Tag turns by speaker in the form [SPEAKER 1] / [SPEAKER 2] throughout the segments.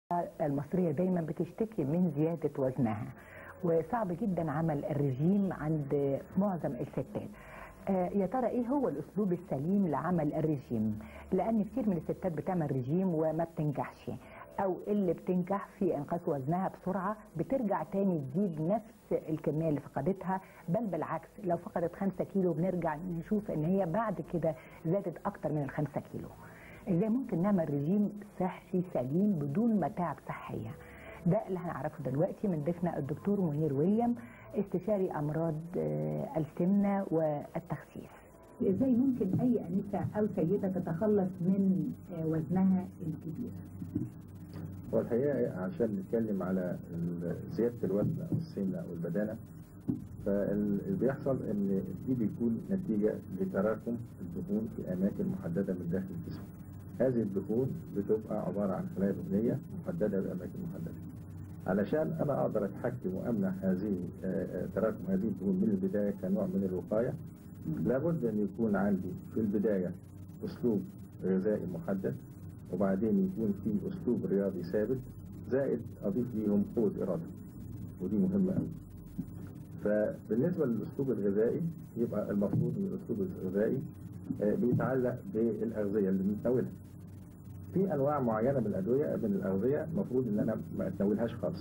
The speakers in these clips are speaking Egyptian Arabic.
[SPEAKER 1] المصرية دايما بتشتكي من زيادة وزنها وصعب جدا عمل الرجيم عند معظم الستات آه، يا ترى ايه هو الاسلوب السليم لعمل الرجيم لان كتير من الستات بتعمل رجيم وما بتنجحش او اللي بتنجح في انقاص وزنها بسرعه بترجع تاني تزيد نفس الكميه اللي فقدتها بل بالعكس لو فقدت 5 كيلو بنرجع نشوف ان هي بعد كده زادت اكتر من ال 5 كيلو ازاي ممكن نعمل رجيم صحي سليم بدون متاعب صحيه ده اللي هنعرفه دلوقتي من ضيفنا الدكتور منير ويليام استشاري امراض آه، السمنه والتخسيس
[SPEAKER 2] ازاي ممكن اي انسه او سيده تتخلص من آه، وزنها الكبير
[SPEAKER 3] والحقيقه عشان نتكلم على ال- زياده الوزن او السمنه او البدانه فاللي بيحصل ان دي بيكون نتيجه لتراكم الدهون في اماكن محدده من داخل الجسم. هذه الدهون بتبقى عباره عن خلايا دهنيه محدده باماكن محدده. علشان انا اقدر اتحكم وامنع هذه آه، آه، تراكم هذه الدهون من البدايه كنوع من الوقايه لابد ان يكون عندي في البدايه اسلوب غذائي محدد وبعدين يكون في اسلوب رياضي ثابت زائد اضيف ليهم قوه اراده ودي مهمه قوي فبالنسبه للاسلوب الغذائي يبقى المفروض ان الاسلوب الغذائي آه، بيتعلق بالاغذيه اللي بنتناولها في انواع معينه من الادويه من الاغذيه المفروض ان انا ما اتناولهاش خالص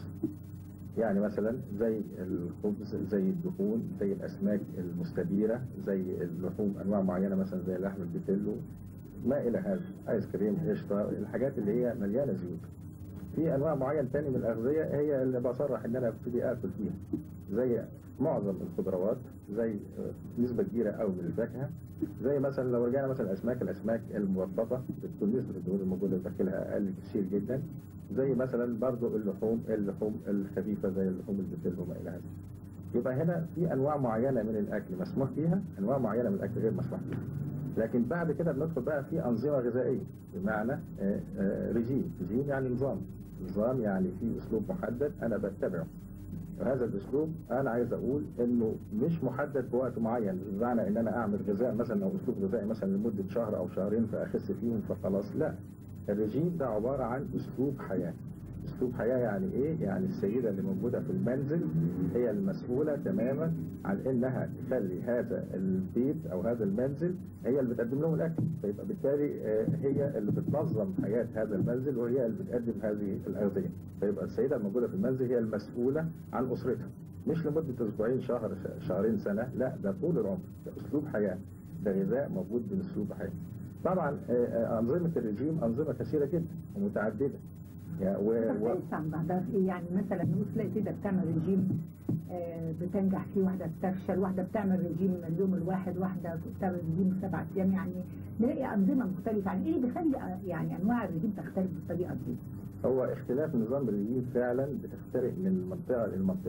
[SPEAKER 3] يعني مثلا زي الخبز زي الدهون زي الاسماك المستديره زي اللحوم انواع معينه مثلا زي لحم البيتيلو ما الى هذا ايس كريم قشطه الحاجات اللي هي مليانه زيوت في انواع معين تاني من الاغذيه هي اللي بصرح ان انا ابتدي اكل فيها زي معظم الخضروات زي آه، نسبه كبيره قوي من الفاكهه زي مثلا لو رجعنا مثلا الاسماك الاسماك المبططه بتكون نسبه الدهون الموجوده داخلها اقل كتير جدا زي مثلا برضو اللحوم اللحوم الخفيفه زي اللحوم البتل وما الى هذا يبقى هنا في انواع معينه من الاكل مسموح فيها انواع معينه من الاكل غير مسموح فيها لكن بعد كده بندخل بقى في انظمه غذائيه بمعنى آه، آه، رجيم رجيم يعني نظام نظام يعني في اسلوب محدد انا بتبعه وهذا الاسلوب انا عايز اقول انه مش محدد بوقت معين مش بمعنى ان انا اعمل غذاء مثلا او اسلوب غذائي مثلا لمده شهر او شهرين فاخس فيهم فخلاص لا الرجيم ده عباره عن اسلوب حياه اسلوب حياه يعني ايه؟ يعني السيده اللي موجوده في المنزل هي المسؤوله تماما عن انها تخلي هذا البيت او هذا المنزل هي اللي بتقدم لهم الاكل، فيبقى بالتالي آه، هي اللي بتنظم حياه هذا المنزل وهي اللي بتقدم هذه الاغذيه، فيبقى السيده الموجوده في المنزل هي المسؤوله عن اسرتها، مش لمده اسبوعين شهر ش- شهرين سنه، لا ده طول العمر، ده اسلوب حياه، ده غذاء موجود من اسلوب حياه. طبعا آه، آه، انظمه الرجيم انظمه كثيره جدا ومتعدده. يعني و... و...
[SPEAKER 2] تختلف عن بعضها في إيه؟ يعني مثلا نقول تلاقي سيده بتعمل رجيم آه، بتنجح فيه واحده بتفشل واحده بتعمل رجيم اليوم الواحد واحده بتعمل رجيم سبعة ايام يعني نلاقي انظمه مختلفه يعني ايه اللي بيخلي آه، يعني انواع الرجيم تختلف بالطريقه دي؟
[SPEAKER 3] هو اختلاف نظام الرجيم فعلا بتختلف من منطقه لمنطقه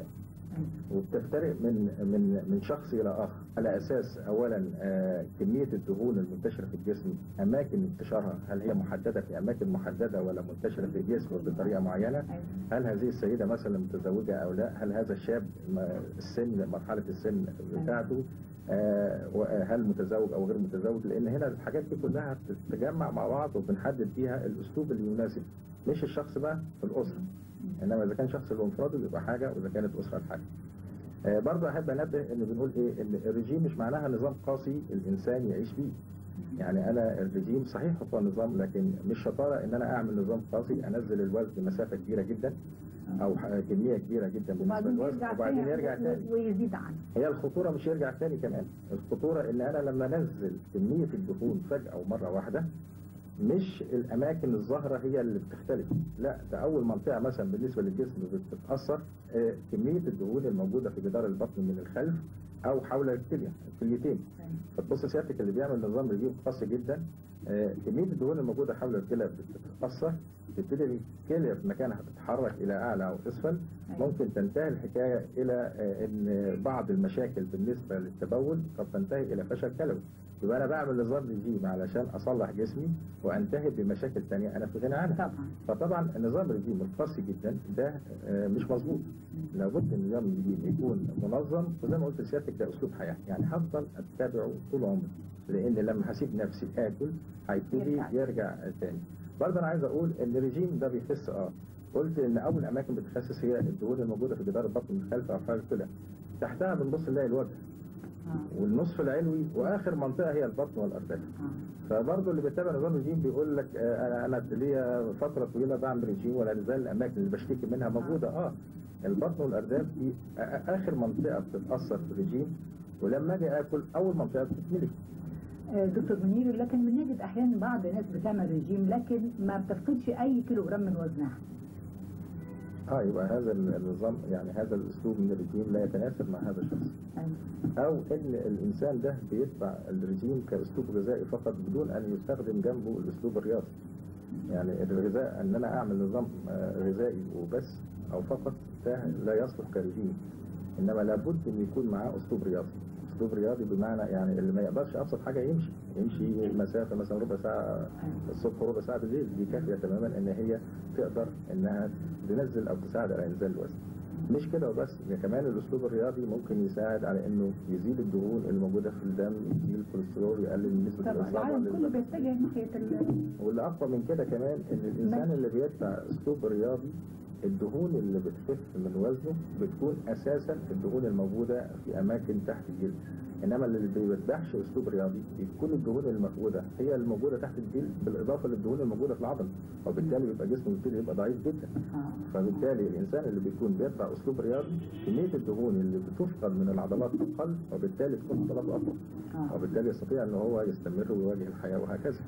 [SPEAKER 3] وبتختلف من من من شخص الى اخر على اساس اولا آه، كميه الدهون المنتشره في الجسم اماكن انتشارها هل هي محدده في اماكن محدده ولا منتشره في الجسم بطريقه معينه
[SPEAKER 2] أيوة.
[SPEAKER 3] هل هذه السيده مثلا متزوجه او لا هل هذا الشاب م- السن مرحله السن بتاعته آه، وهل متزوج او غير متزوج لان هنا الحاجات دي كلها بتتجمع مع بعض وبنحدد بيها الاسلوب اللي يناسب مش الشخص بقى في الاسره انما اذا كان شخص بانفراده يبقى حاجه واذا كانت اسره حاجه آه، برضه احب انبه ان بنقول ايه ان الرجيم مش معناها نظام قاسي الانسان يعيش بيه يعني انا الرجيم صحيح هو نظام لكن مش شطاره ان انا اعمل نظام قاسي انزل الوزن مسافه كبيره جدا او ح- كميه كبيره جدا بالنسبه
[SPEAKER 2] وبعدين
[SPEAKER 3] للوزن
[SPEAKER 2] يرجع
[SPEAKER 3] وبعدين
[SPEAKER 2] تاني
[SPEAKER 3] يرجع تاني
[SPEAKER 2] ويزيد عنه
[SPEAKER 3] هي الخطوره مش يرجع تاني كمان الخطوره ان انا لما انزل كميه الدهون فجاه ومره واحده مش الاماكن الظاهره هي اللي بتختلف لا ده اول منطقه مثلا بالنسبه للجسم بتتاثر آه، كميه الدهون الموجوده في جدار البطن من الخلف او حول الكليه الكليتين فتبص سيادتك اللي بيعمل نظام رجيم قاسي جدا آه، كميه الدهون الموجوده حول الكلى بتتاثر تبتدي الكليه في مكانها تتحرك الى اعلى او اسفل
[SPEAKER 2] أيوة.
[SPEAKER 3] ممكن تنتهي الحكايه الى آه، ان بعض المشاكل بالنسبه للتبول قد تنتهي الى فشل كلوي يبقى انا بعمل نظام رجيم علشان اصلح جسمي وانتهي بمشاكل تانية انا في غنى عنها
[SPEAKER 2] طبعا
[SPEAKER 3] فطبعا النظام الرجيم القاسي جدا ده آه، مش مظبوط لابد ان النظام الرجيم يكون منظم وزي ما قلت لسيادتك ده اسلوب حياه يعني هفضل اتبعه طول عمري لان لما هسيب نفسي اكل هيبتدي
[SPEAKER 2] يرجع.
[SPEAKER 3] يرجع تاني برضه انا عايز اقول ان الرجيم ده بيخس اه قلت ان اول اماكن بتخسس هي الدهون الموجوده في جدار البطن من خلف افعال الكلى تحتها بنبص نلاقي الوجه
[SPEAKER 2] آه.
[SPEAKER 3] والنصف العلوي واخر منطقه هي البطن والارداف
[SPEAKER 2] آه.
[SPEAKER 3] فبرضه اللي بيتابع نظام الرجيم بيقول لك آه، انا انا ليا فتره طويله بعمل رجيم ولا زال الاماكن اللي بشتكي منها موجوده اه البطن والارداف دي آ- آ- اخر منطقه بتتاثر في الرجيم ولما اجي اكل اول منطقه بتتملي
[SPEAKER 2] آه، دكتور منير لكن بنجد احيانا بعض الناس بتعمل رجيم لكن ما بتفقدش اي كيلو جرام من وزنها
[SPEAKER 3] اه يبقى هذا النظام يعني هذا الاسلوب من الرجيم لا يتناسب مع هذا الشخص
[SPEAKER 2] أيوة.
[SPEAKER 3] او ان الانسان ده بيتبع الرجيم كاسلوب غذائي فقط بدون ان يستخدم جنبه الاسلوب الرياضي يعني الغذاء ان انا اعمل نظام آه، غذائي وبس او فقط ده لا يصلح كرجيم انما لابد ان يكون معاه اسلوب رياضي اسلوب رياضي بمعنى يعني اللي ما يقدرش ابسط حاجه يمشي يمشي مسافه مثلا ربع ساعه الصبح وربع ساعه بالليل دي كافيه تماما ان هي تقدر انها تنزل او تساعد على انزال الوزن مش كده وبس ده كمان الاسلوب الرياضي ممكن يساعد على انه يزيل الدهون اللي موجوده في الدم يزيل الكوليسترول يقلل من نسبه
[SPEAKER 2] طبعا
[SPEAKER 3] الاصابه
[SPEAKER 2] العالم كله
[SPEAKER 3] للدم.
[SPEAKER 2] بيتجه ناحيه ال-
[SPEAKER 3] واللي اقوى من كده كمان ان الانسان اللي بيتبع اسلوب رياضي الدهون اللي بتخف من وزنه بتكون اساسا الدهون الموجوده في اماكن تحت الجلد انما اللي ما بيتبعش اسلوب رياضي بتكون الدهون المفقوده هي الموجوده تحت الجلد بالاضافه للدهون الموجوده في العضل وبالتالي يبقى جسمه يبتدي يبقى ضعيف جدا
[SPEAKER 2] آه.
[SPEAKER 3] فبالتالي الانسان اللي بيكون بيتبع اسلوب رياضي كميه الدهون اللي بتفقد من العضلات اقل وبالتالي تكون عضلاته اقوى
[SPEAKER 2] آه.
[SPEAKER 3] وبالتالي يستطيع ان هو يستمر ويواجه الحياه وهكذا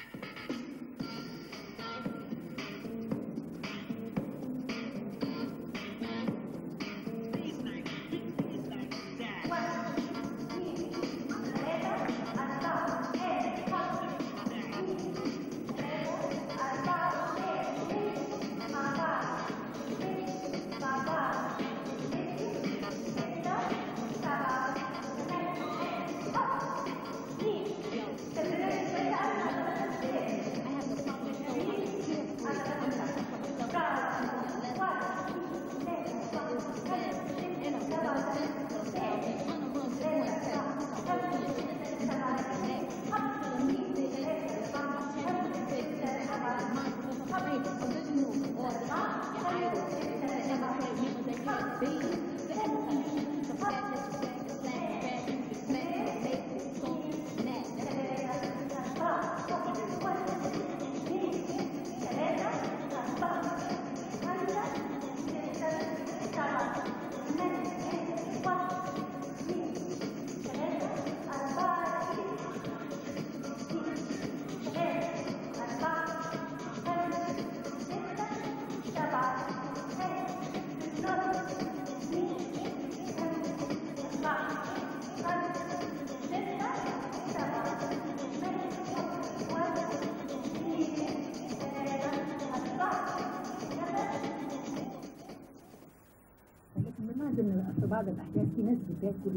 [SPEAKER 2] لكن بنلاحظ ان في بعض الاحيان في ناس بتاكل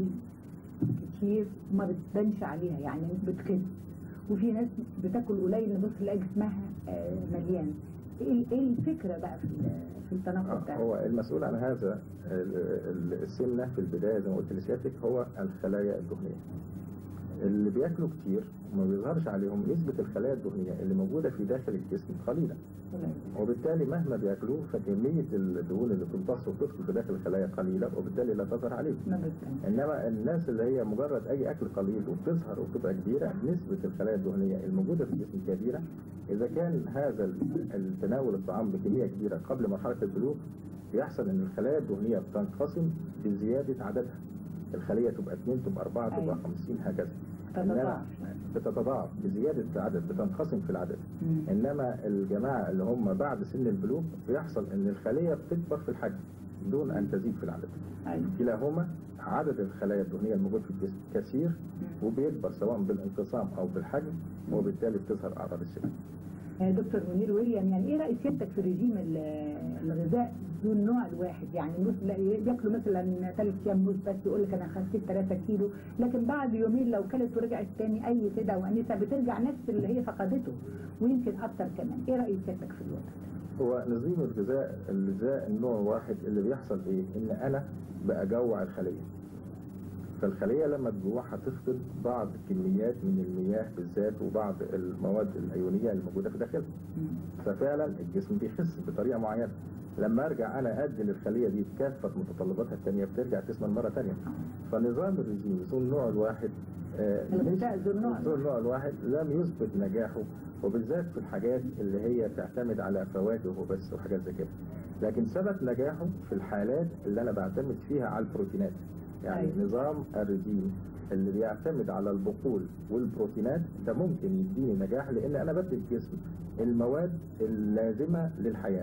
[SPEAKER 2] كتير وما بتبانش عليها يعني بتخس وفي ناس بتاكل قليل نبص نلاقي جسمها آه، مليان ايه ايه الفكره بقى في ال- في التناقض
[SPEAKER 3] آه،
[SPEAKER 2] ده؟
[SPEAKER 3] هو المسؤول عن هذا ال- ال- السمنة في البداية زي ما قلت لسيادتك هو الخلايا الدهنية اللي بياكلوا كتير وما بيظهرش عليهم نسبة الخلايا الدهنية اللي موجودة في داخل الجسم قليلة
[SPEAKER 2] قليل.
[SPEAKER 3] وبالتالي مهما بياكلوه فكمية الدهون اللي بتمتص وتدخل في داخل الخلايا قليلة وبالتالي لا تظهر عليهم
[SPEAKER 2] ما بتبانش
[SPEAKER 3] انما الناس اللي هي مجرد اي اكل قليل وبتظهر وبتبقى كبيره نسبه الخلايا الدهنيه الموجوده في الجسم كبيره اذا كان هذا ال- التناول الطعام بكميه كبيره قبل مرحله البلوغ بيحصل ان الخلايا الدهنيه بتنقسم بزياده عددها الخليه تبقى 2 تبقى 4 تبقى
[SPEAKER 2] أيوة.
[SPEAKER 3] 50 هكذا
[SPEAKER 2] تتضاعف.
[SPEAKER 3] إنما بتتضاعف بزياده العدد بتنقسم في العدد
[SPEAKER 2] مم.
[SPEAKER 3] انما الجماعه اللي هم بعد سن البلوغ بيحصل ان الخليه بتكبر في الحجم دون ان تزيد في العدد
[SPEAKER 2] أيوة.
[SPEAKER 3] كلاهما عدد الخلايا الدهنية الموجود في الجسم كثير
[SPEAKER 2] مم.
[SPEAKER 3] وبيكبر سواء بالانقسام أو بالحجم وبالتالي بتظهر أعراض السمنة.
[SPEAKER 2] آه، دكتور منير ويليام يعني ايه راي سيادتك في رجيم ال- الغذاء ذو النوع الواحد يعني موز لا ياكلوا مثلا ثلاث ايام موز بس يقول لك انا خسيت 3 كيلو لكن بعد يومين لو كلت ورجعت تاني اي كده وانسه بترجع نفس اللي هي فقدته ويمكن اكتر كمان ايه راي سيادتك في الوضع ده؟
[SPEAKER 3] هو نظام الغذاء الغذاء النوع واحد اللي بيحصل إيه؟ إن أنا بأجوع الخلية. فالخليه لما تجوع هتفقد بعض كميات من المياه بالذات وبعض المواد الايونيه الموجوده في داخلها ففعلا الجسم بيخس بطريقه معينه لما ارجع انا ادي للخليه دي كافه متطلباتها الثانيه بترجع تسمن مره ثانيه فنظام الرجيم ذو النوع الواحد آه،
[SPEAKER 2] الغذاء ذو النوع
[SPEAKER 3] ذو النوع الواحد لم يثبت نجاحه وبالذات في الحاجات اللي هي تعتمد على فواكه وبس وحاجات زي كده لكن ثبت نجاحه في الحالات اللي انا بعتمد فيها على البروتينات يعني
[SPEAKER 2] أيوة.
[SPEAKER 3] نظام الرجيم اللي بيعتمد على البقول والبروتينات ده ممكن يديني نجاح لان انا بدي الجسم المواد اللازمه للحياه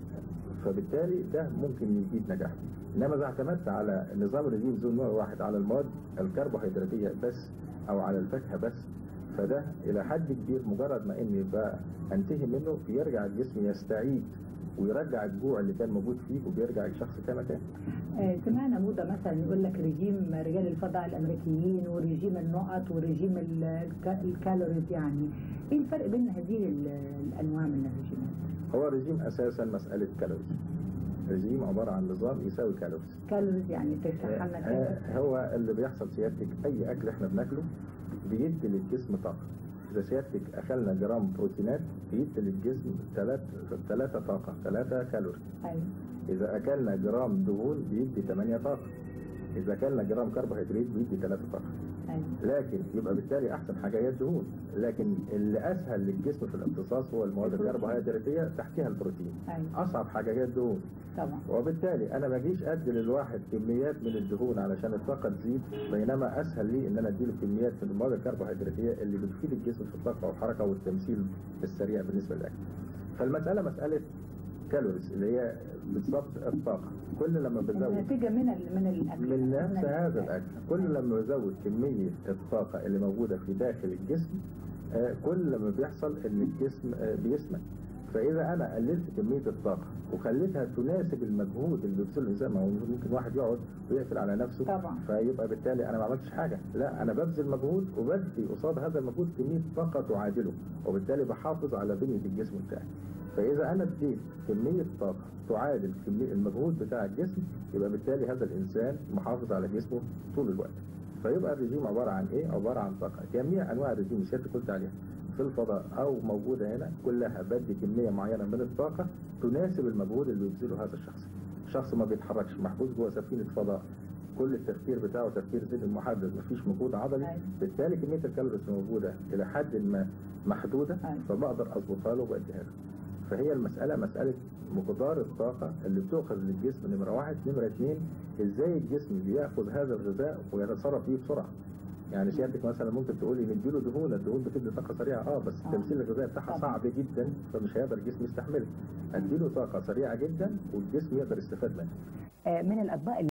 [SPEAKER 3] فبالتالي ده ممكن يجيب نجاح انما اذا اعتمدت على نظام الرجيم ذو نوع واحد على المواد الكربوهيدراتيه بس او على الفاكهه بس فده الى حد كبير مجرد ما اني بقى انتهي منه بيرجع الجسم يستعيد ويرجع الجوع اللي كان موجود فيه وبيرجع الشخص كما كان
[SPEAKER 2] آه، سمعنا موضة مثلا يقول لك رجيم رجال الفضاء الامريكيين ورجيم النقط ورجيم ال- الك- الكالوريز يعني ايه الفرق بين هذه ال- الانواع من الرجيمات؟
[SPEAKER 3] هو الرجيم اساسا مساله كالوريز الرجيم عباره عن نظام يساوي كالوريز
[SPEAKER 2] كالوريز يعني تشرحها لنا كده
[SPEAKER 3] آه، هو اللي بيحصل سيادتك اي اكل احنا بناكله بيدي للجسم طاقه اذا سيادتك اكلنا جرام بروتينات بيدي للجسم ثلاث ثلاثه طاقه ثلاثه كالوري
[SPEAKER 2] ايوه
[SPEAKER 3] اذا اكلنا جرام دهون بيدي 8 طاقه اذا اكلنا جرام كربوهيدرات بيدي 3 طاقه
[SPEAKER 2] ايوه
[SPEAKER 3] لكن يبقى بالتالي احسن حاجه هي الدهون لكن اللي اسهل للجسم في الامتصاص هو المواد
[SPEAKER 2] البروتين.
[SPEAKER 3] الكربوهيدراتيه تحتها البروتين
[SPEAKER 2] ايوه
[SPEAKER 3] اصعب حاجه هي الدهون
[SPEAKER 2] طبعا
[SPEAKER 3] وبالتالي انا ما اجيش ادي للواحد كميات من الدهون علشان الطاقه تزيد بينما اسهل لي ان انا اديله كميات من المواد الكربوهيدراتيه اللي بتفيد الجسم في الطاقه والحركه والتمثيل السريع بالنسبه للاكل. فالمساله مساله كالوريز اللي هي بالضبط الطاقه كل لما بزود
[SPEAKER 2] النتيجة من ال- من الاكل
[SPEAKER 3] من نفس هذا الاكل كل لما بزود كميه الطاقه اللي موجوده في داخل الجسم آه، كل لما بيحصل ان الجسم آه، بيسمن فاذا انا قللت كميه الطاقه وخليتها تناسب المجهود اللي بيبذله الانسان ما هو ممكن واحد يقعد ويقفل على نفسه
[SPEAKER 2] طبعا.
[SPEAKER 3] فيبقى بالتالي انا ما عملتش حاجه لا انا ببذل مجهود وبدي قصاد هذا المجهود كميه طاقه تعادله وبالتالي بحافظ على بنيه الجسم بتاعي فاذا انا اديت كميه طاقه تعادل كميه المجهود بتاع الجسم يبقى بالتالي هذا الانسان محافظ على جسمه طول الوقت فيبقى الرجيم عباره عن ايه عباره عن طاقه جميع انواع الرجيم اللي سيادتك قلت عليها في الفضاء او موجوده هنا كلها بدي كميه معينه من الطاقه تناسب المجهود اللي بيبذله هذا الشخص الشخص ما بيتحركش محبوس جوه سفينه فضاء كل التفكير بتاعه تفكير ذهني محدد مفيش مجهود عضلي
[SPEAKER 2] أيوة.
[SPEAKER 3] بالتالي كميه الكالوريز موجوده الى حد ما محدوده
[SPEAKER 2] أيوة.
[SPEAKER 3] فبقدر اظبطها له واديها له فهي المساله مساله مقدار الطاقه اللي بتؤخذ للجسم نمره واحد نمره اثنين ازاي الجسم بياخذ هذا الغذاء ويتصرف فيه بسرعه يعني سيادتك مثلا ممكن تقولي نديله دهون الدهون بتدي طاقه سريعه اه بس
[SPEAKER 2] آه.
[SPEAKER 3] التمثيل الغذائي بتاعها
[SPEAKER 2] طبعا.
[SPEAKER 3] صعب جدا فمش هيقدر الجسم يستحمله اديله طاقه سريعه جدا والجسم يقدر يستفاد منها
[SPEAKER 1] آه، من الاطباق